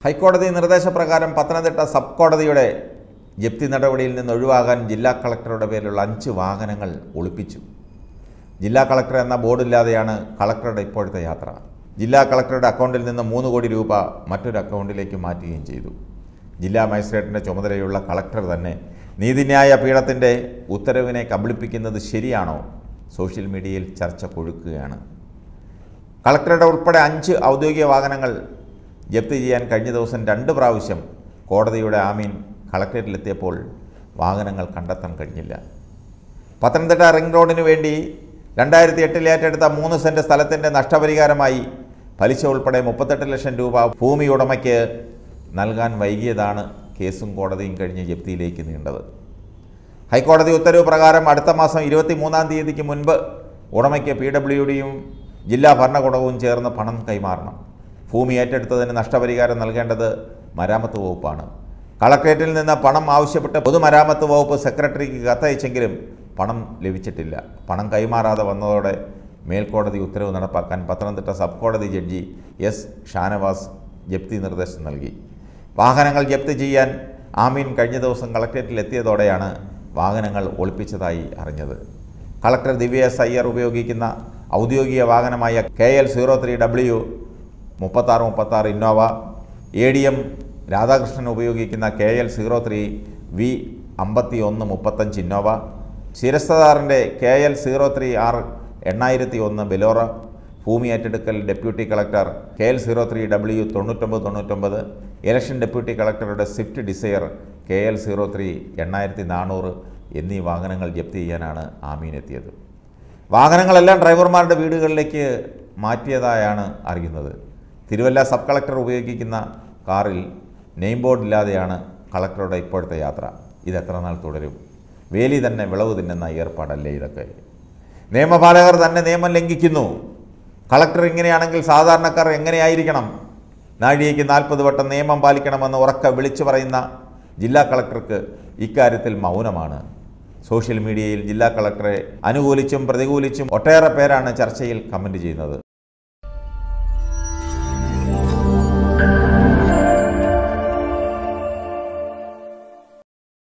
ഹൈക്കോടതി നിർദ്ദേശപ്രകാരം പത്തനംതിട്ട സബ് കോടതിയുടെ ജപ്തി നടപടിയിൽ നിന്ന് ഒഴിവാകാൻ ജില്ലാ കളക്ടറുടെ പേരിലുള്ള അഞ്ച് വാഹനങ്ങൾ ഒളിപ്പിച്ചു ജില്ലാ കളക്ടർ എന്ന ബോർഡില്ലാതെയാണ് കളക്ടറുടെ ഇപ്പോഴത്തെ യാത്ര ജില്ലാ കളക്ടറുടെ അക്കൗണ്ടിൽ നിന്ന് മൂന്ന് കോടി രൂപ മറ്റൊരു അക്കൗണ്ടിലേക്ക് മാറ്റുകയും ചെയ്തു ജില്ലാ മജിസ്ട്രേറ്റിൻ്റെ ചുമതലയുള്ള കളക്ടർ തന്നെ നീതിന്യായ പീഠത്തിൻ്റെ ഉത്തരവിനെ കബളിപ്പിക്കുന്നത് ശരിയാണോ സോഷ്യൽ മീഡിയയിൽ ചർച്ച കൊഴുക്കുകയാണ് കളക്ടറുടെ ഉൾപ്പെടെ അഞ്ച് ഔദ്യോഗിക വാഹനങ്ങൾ ജപ്തി ചെയ്യാൻ കഴിഞ്ഞ ദിവസം രണ്ട് പ്രാവശ്യം കോടതിയുടെ ആമീൻ കളക്ടറേറ്റിലെത്തിയപ്പോൾ വാഹനങ്ങൾ കണ്ടെത്താൻ കഴിഞ്ഞില്ല പത്തനംതിട്ട റിംഗ് റോഡിന് വേണ്ടി രണ്ടായിരത്തി എട്ടിൽ ഏറ്റെടുത്ത മൂന്ന് സെൻറ്റ് സ്ഥലത്തിൻ്റെ നഷ്ടപരിഹാരമായി പലിശ ഉൾപ്പെടെ മുപ്പത്തെട്ട് ലക്ഷം രൂപ ഭൂമി ഉടമയ്ക്ക് നൽകാൻ വൈകിയതാണ് കേസും കോടതിയും കഴിഞ്ഞ് ജപ്തിയിലേക്ക് നീണ്ടത് ഹൈക്കോടതി ഉത്തരവ് പ്രകാരം അടുത്ത മാസം ഇരുപത്തി മൂന്നാം തീയതിക്ക് മുൻപ് ഉടമയ്ക്ക് പി ഡബ്ല്യു ഡിയും ജില്ലാ ഭരണകൂടവും ചേർന്ന് പണം കൈമാറണം ഭൂമി ഏറ്റെടുത്തതിന് നഷ്ടപരിഹാരം നൽകേണ്ടത് മരാമത്ത് വകുപ്പാണ് കളക്ട്രേറ്റിൽ നിന്ന് പണം ആവശ്യപ്പെട്ട് പൊതുമരാമത്ത് വകുപ്പ് സെക്രട്ടറിക്ക് കത്തയച്ചെങ്കിലും പണം ലഭിച്ചിട്ടില്ല പണം കൈമാറാതെ വന്നതോടെ മേൽക്കോടതി ഉത്തരവ് നടപ്പാക്കാൻ പത്തനംതിട്ട സബ് കോടതി ജഡ്ജി എസ് ഷാനവാസ് ജപ്തി നിർദ്ദേശം നൽകി വാഹനങ്ങൾ ജപ്തി ചെയ്യാൻ ആമീൻ കഴിഞ്ഞ ദിവസം കളക്ട്രേറ്റിൽ എത്തിയതോടെയാണ് വാഹനങ്ങൾ ഒളിപ്പിച്ചതായി അറിഞ്ഞത് കളക്ടർ ദിവ്യ എസ് അയ്യർ ഉപയോഗിക്കുന്ന ഔദ്യോഗിക വാഹനമായ K L zero three W മുപ്പത്താറ് മുപ്പത്താറ് Innova A D M Radhakrishnan ഉപയോഗിക്കുന്ന K L zero three V അമ്പത്തി ഒന്ന് മുപ്പത്തഞ്ച് ഇന്നോവ ശിരസ്തദാറിൻ്റെ K L zero three R എണ്ണായിരത്തി ഒന്ന് ബെലോറ ഭൂമി ഏറ്റെടുക്കൽ deputy collector K L zero three W തൊണ്ണൂറ്റൊമ്പത് തൊണ്ണൂറ്റൊമ്പത് ഇലക്ഷൻ ഡെപ്യൂട്ടി കളക്ടറുടെ Swift Dzire K L zero three എണ്ണായിരത്തി നാനൂറ് എന്നീ വാഹനങ്ങൾ ജപ്തി ചെയ്യാനാണ് ആമീൻ എത്തിയത് വാഹനങ്ങളെല്ലാം ഡ്രൈവർമാരുടെ വീടുകളിലേക്ക് മാറ്റിയതായാണ് അറിയുന്നത് തിരുവല്ല സബ് കളക്ടർ ഉപയോഗിക്കുന്ന കാറിൽ നെയിം ബോർഡ് ഇല്ലാതെയാണ് കളക്ടറുടെ ഇപ്പോഴത്തെ യാത്ര ഇത് എത്ര നാൾ തുടരും വേലി തന്നെ വിളവ് തിന്നുന്ന ഏർപ്പാടല്ലേ ഇതൊക്കെ നിയമപാലകർ തന്നെ നിയമം ലംഘിക്കുന്നു കളക്ടർ ഇങ്ങനെയാണെങ്കിൽ സാധാരണക്കാർ എങ്ങനെയായിരിക്കണം നാഴികയ്ക്ക് നാൽപ്പത് വട്ടം നിയമം പാലിക്കണമെന്ന് ഉറക്കെ വിളിച്ചു പറയുന്ന ജില്ലാ കളക്ടർക്ക് ഇക്കാര്യത്തിൽ മൗനമാണ് സോഷ്യൽ മീഡിയയിൽ ജില്ലാ കളക്ടറെ അനുകൂലിച്ചും പ്രതികൂലിച്ചും ഒട്ടേറെ പേരാണ് ചർച്ചയിൽ കമൻറ്റ് ചെയ്യുന്നത്